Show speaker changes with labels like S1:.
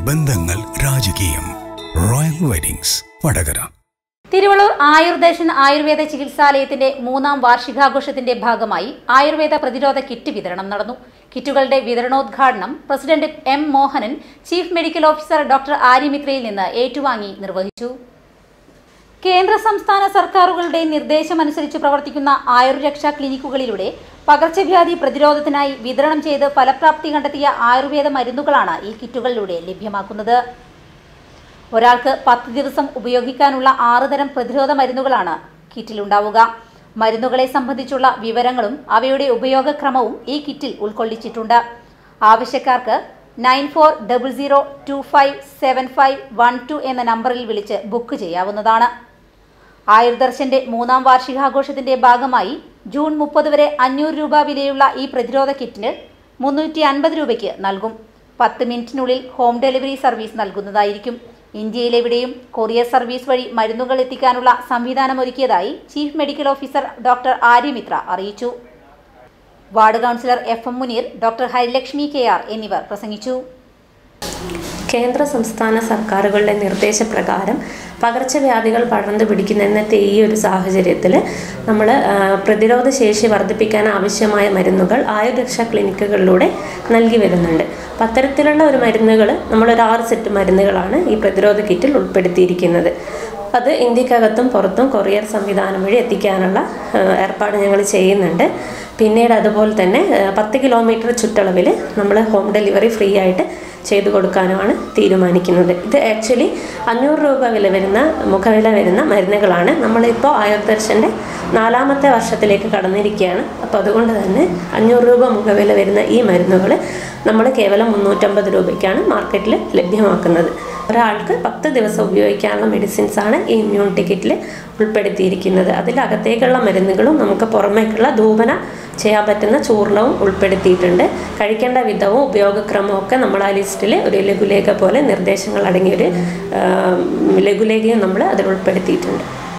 S1: ബന്ധങ്ങൾ രാജകീയം royal weddings Vadakara
S2: Thiruvallur Ayurdarshan Ayurveda ചികിത്സാലയത്തിന്റെ മൂന്നാം വാർഷികാഘോഷത്തിന്റെ ഭാഗമായി ആയുർവേദ പ്രതിരോധ കിറ്റ് വിതരണം നടന്നു കിറ്റുകളുടെ വിതരണോദ്ഘാടനം president M Mohanan chief medical officer doctor ആര്യമിത്രയിൽ നിന്ന് ഏറ്റുവാങ്ങി നിർവഹിച്ചു കേന്ദ്ര സംസ്ഥാന സർക്കാരുകളുടെ നിർദ്ദേശമനുസരിച്ച് പ്രവർത്തിക്കുന്ന ആയുർരക്ഷാ ക്ലിനിക്കുകളിലൂടെ പകർച്ചവ്യാധി പ്രതിരോധത്തിനായി വിതരണം ചെയ്ത് ഫലപ്രാപ്തി കണ്ടെത്തിയ ആയുർവേദ മരുന്നുകളാണ് ഈ കിറ്റുകളിലൂടെ ലഭ്യമാക്കുന്നത് ഒരാൾക്ക് പത്ത് ദിവസം ഉപയോഗിക്കാനുള്ള ആറ് തരം പ്രതിരോധ മരുന്നുകളാണ് കിറ്റിലുണ്ടാവുക മരുന്നുകളെ സംബന്ധിച്ചുള്ള വിവരങ്ങളും അവയുടെ ഉപയോഗക്രമവും ഈ കിറ്റിൽ ഉൾക്കൊള്ളിച്ചിട്ടുണ്ട് ആവശ്യക്കാർക്ക് nine four double zero two five seven five one two എന്ന നമ്പറിൽ വിളിച്ച് ബുക്ക് ചെയ്യാവുന്നതാണ് ആയുർദർശന്റെ മൂന്നാം വാർഷികാഘോഷത്തിന്റെ ഭാഗമായി ജൂൺ മുപ്പത് വരെ അഞ്ഞൂറ് രൂപ വിലയുള്ള ഈ പ്രതിരോധ കിറ്റിന് മുന്നൂറ്റി അൻപത് രൂപയ്ക്ക് നൽകും പത്ത് മിനിറ്റിനുള്ളിൽ ഹോം ഡെലിവറി സർവീസ് നൽകുന്നതായിരിക്കും ഇന്ത്യയിലെവിടെയും കൊറിയർ സർവീസ് വഴി മരുന്നുകൾ എത്തിക്കാനുള്ള സംവിധാനമൊരുക്കിയതായി chief medical officer doctor Aryamitra അറിയിച്ചു ward councillor F M Muneer doctor Harilakshmi K R എന്നിവർ പ്രസംഗിച്ചു
S3: കേന്ദ്ര സംസ്ഥാന സർക്കാരുകളുടെ നിർദ്ദേശപ്രകാരം പകർച്ചവ്യാധികൾ പടർന്നു പിടിക്കുന്ന ഇന്നത്തെ ഈ ഒരു സാഹചര്യത്തിൽ നമ്മൾ പ്രതിരോധ ശേഷി വർദ്ധിപ്പിക്കാൻ ആവശ്യമായ മരുന്നുകൾ ആയുർരക്ഷാ ക്ലിനിക്കുകളിലൂടെ നൽകി വരുന്നുണ്ട് അപ്പം അത്തരത്തിലുള്ള ഒരു മരുന്നുകൾ നമ്മളൊരു ആറ് സെറ്റ് മരുന്നുകളാണ് ഈ പ്രതിരോധ കിറ്റിൽ ഉൾപ്പെടുത്തിയിരിക്കുന്നത് അത് ഇന്ത്യക്കകത്തും പുറത്തും കൊറിയർ സംവിധാനം വഴി എത്തിക്കാനുള്ള ആ, ഏർപ്പാട് ഞങ്ങൾ ചെയ്യുന്നുണ്ട് പിന്നീട് അതുപോലെ തന്നെ ആ, പത്ത് കിലോമീറ്റർ ചുറ്റളവിൽ നമ്മൾ ഹോം ഡെലിവറി ഫ്രീ ആയിട്ട് ചെയ്തു കൊടുക്കാനുമാണ് തീരുമാനിക്കുന്നത് ഇത് ആക്ച്വലി അഞ്ഞൂറ് രൂപ വില വരുന്ന മുഖവില വരുന്ന മരുന്നുകളാണ് നമ്മളിപ്പോൾ ആയുർദർശൻ്റെ നാലാമത്തെ വർഷത്തിലേക്ക് കടന്നിരിക്കുകയാണ് അപ്പോൾ അതുകൊണ്ട് തന്നെ അഞ്ഞൂറ് രൂപ മുഖവില വരുന്ന ഈ മരുന്നുകൾ നമ്മൾ കേവലം മുന്നൂറ്റമ്പത് രൂപയ്ക്കാണ് മാർക്കറ്റിൽ ലഭ്യമാക്കുന്നത് ഒരാൾക്ക് പത്ത് ദിവസം ഉപയോഗിക്കാനുള്ള മെഡിസിൻസ് ആണ് ഈ ഇമ്മ്യൂണിറ്റി കിറ്റിൽ ഉൾപ്പെടുത്തിയിരിക്കുന്നത് അതിലകത്തേക്കുള്ള മരുന്നുകളും നമുക്ക് പുറമേക്കുള്ള ധൂപന ചെയ്യാൻ പറ്റുന്ന ചൂർണവും ഉൾപ്പെടുത്തിയിട്ടുണ്ട് കഴിക്കേണ്ട വിധവും ഉപയോഗക്രമവും ഒക്കെ നമ്മൾ ആ ലിസ്റ്റിൽ ഒരു ലഘുലേഖ പോലെ നിർദ്ദേശങ്ങൾ അടങ്ങിയൊരു ആ, ലഘുലേഖയും നമ്മൾ അതിൽ ഉൾപ്പെടുത്തിയിട്ടുണ്ട്